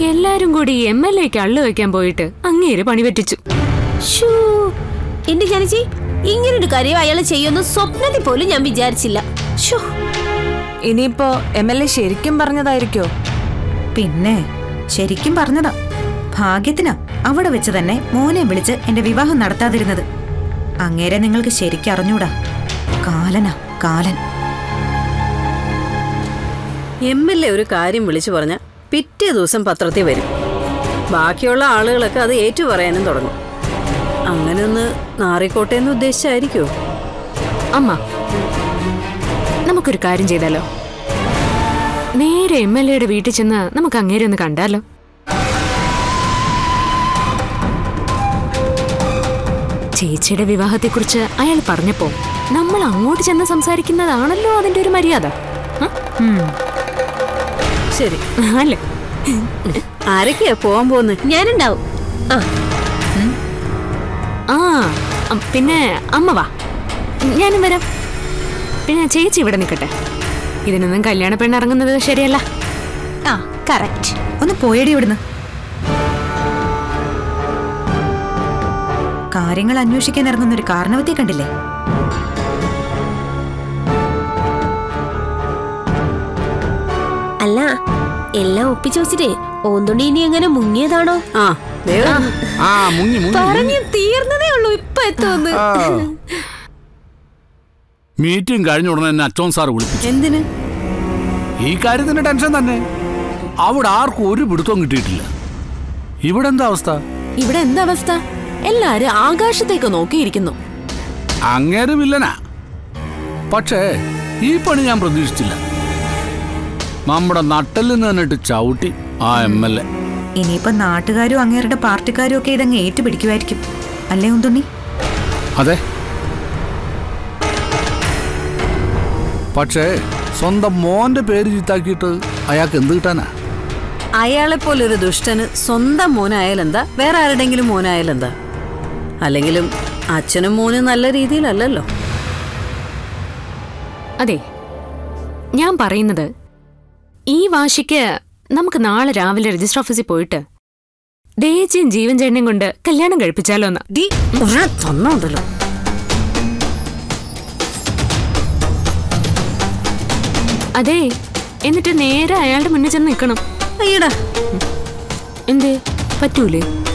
എല്ലാരും കൂടി M L എക്ക് അള്ളു വെക്കാൻ പോയിട്ട് അങ്ങേര് പണി പറ്റിച്ചു ശ്ശൂ. എന്റെ ജനജി ഇങ്ങനൊരു കാര്യം അയാൾ ചെയ്യുമെന്ന് സ്വപ്നത്തിൽ പോലും ഞാൻ വിചാരിച്ചില്ല ശ്ശോ. ഇനിയിപ്പോ എം എൽ എ ശരിക്കും പറഞ്ഞതായിരിക്കോ പിന്നെ ശരിക്കും പറഞ്ഞതാ ഭാഗ്യത്തിനാ അവിടെ വെച്ച് തന്നെ മോനെ വിളിച്ച് എന്റെ വിവാഹം നടത്താതിരുന്നത് അങ്ങേരെ നിങ്ങൾക്ക് ശരിക്കും അറിഞ്ഞൂടാ കാലനാ കാലൻ എം എൽ എ ഒരു കാര്യം വിളിച്ചു പറഞ്ഞ പിറ്റേ ദിവസം പത്രത്തിൽ വരും ബാക്കിയുള്ള ആളുകളൊക്കെ അത് ഏറ്റു പറയാനും തുടങ്ങും അങ്ങനെ ഒന്ന് നാറിക്കോട്ടെ എന്ന് ഉദ്ദേശിച്ചായിരിക്കുമോ അമ്മ നമുക്കൊരു കാര്യം ചെയ്താലോ നേരെ എം എൽ എയുടെ വീട്ടിൽ ചെന്ന് നമുക്ക് അങ്ങേരെ ഒന്ന് കണ്ടാലോ ചേച്ചിയുടെ വിവാഹത്തെക്കുറിച്ച് അയാൾ പറഞ്ഞപ്പോ നമ്മൾ അങ്ങോട്ട് ചെന്ന് സംസാരിക്കുന്നതാണല്ലോ അതിന്റെ ഒരു മര്യാദ ആ? ശരി അല്ലേ ആരൊക്കെയാ പോവാൻ പോകുന്നത് ഞാനുണ്ടാവും ആ ആ അം, പിന്നെ അമ്മ വാ ഞാനും വരാം പിന്നെ ചേച്ചി ഇവിടെ നിൽക്കട്ടെ ഇതിനൊന്നും കല്യാണ പെണ്ണ് ഇറങ്ങുന്നത് ശരിയല്ല ആ കറക്റ്റ് ഒന്ന് പോയടി ഇവിടുന്ന് കാര്യങ്ങൾ അന്വേഷിക്കാൻ ഇറങ്ങുന്ന ഒരു കാരണവത്തെ കണ്ടില്ലേ അല്ല എല്ലാം ഒപ്പിച്ചു വെച്ചിട്ടേ ഓന്തുണി ഇനി എങ്ങനെ മുങ്ങിയതാണോ ആ ദേ വരുന്നു. ആ മുങ്ങി മുങ്ങി പറഞ്ഞു തീർന്നതേ ഉള്ളൂ ഇപ്പൊ എത്തുമെന്ന് ആ. മീറ്റിംഗ് കഴിഞ്ഞ ഉടനെ എന്നെ അച്ചോൻ സാർ വിളിപ്പിച്ചു എന്തിന് ഈ കാര്യത്തിന് ടെൻഷൻ തന്നെ അവിടെ ആർക്കും ഒരു പിടുത്തവും കിട്ടിയിട്ടില്ല ഇവിടെ എന്താ അവസ്ഥ ഇവിടെ എന്താ അവസ്ഥ എല്ലാരും ആകാശത്തേക്ക് നോക്കിയിരിക്കുന്നു അങ്ങേര് വില്ലനാ പക്ഷേ ഈ പണി ഞാൻ പ്രതീക്ഷിച്ചില്ല നമ്മുടെ നട്ടലിൽ നിന്നിട്ട് ചവിട്ടി ആ എം എൽ എ ഇനിയിപ്പോ നാട്ടുകാരും അങ്ങേരുടെ പാർട്ടിക്കാരും ഒക്കെ ഇതങ്ങ് ഏറ്റുപിടിക്കുമായിരിക്കും അല്ലേ ഉന്തുണ്ണി അതെ പക്ഷേ സ്വന്തം മോന്റെ പേര് ചീത്താക്കിയിട്ട് അയാൾക്ക് എന്ത് കിട്ടാനാ അയാളെ പോലൊരു ദുഷ്ടന് സ്വന്തം മോനായാലെന്താ വേറെ ആരുടെങ്കിലും മോനായാലെന്താ അല്ലെങ്കിലും അച്ഛനും മോനും നല്ല രീതിയിലല്ലല്ലോ അതെ ഞാൻ പറയുന്നത് ഈ വാശിക്ക് നമുക്ക് നാളെ രാവിലെ രജിസ്റ്റർ ഓഫീസിൽ പോയിട്ട് ദേച്ചിയും ജീവൻ ചേട്ടനെയും കൊണ്ട് കല്യാണം കഴിപ്പിച്ചാലോ എന്ന് ഡി ഒരെണ്ണം തന്നോണ്ടല്ലോ അതെ എന്നിട്ട് നേരെ അയാളുടെ മുന്നിൽ ചെന്ന് നിൽക്കണം അയ്യടാ എന്തേ പറ്റൂലേ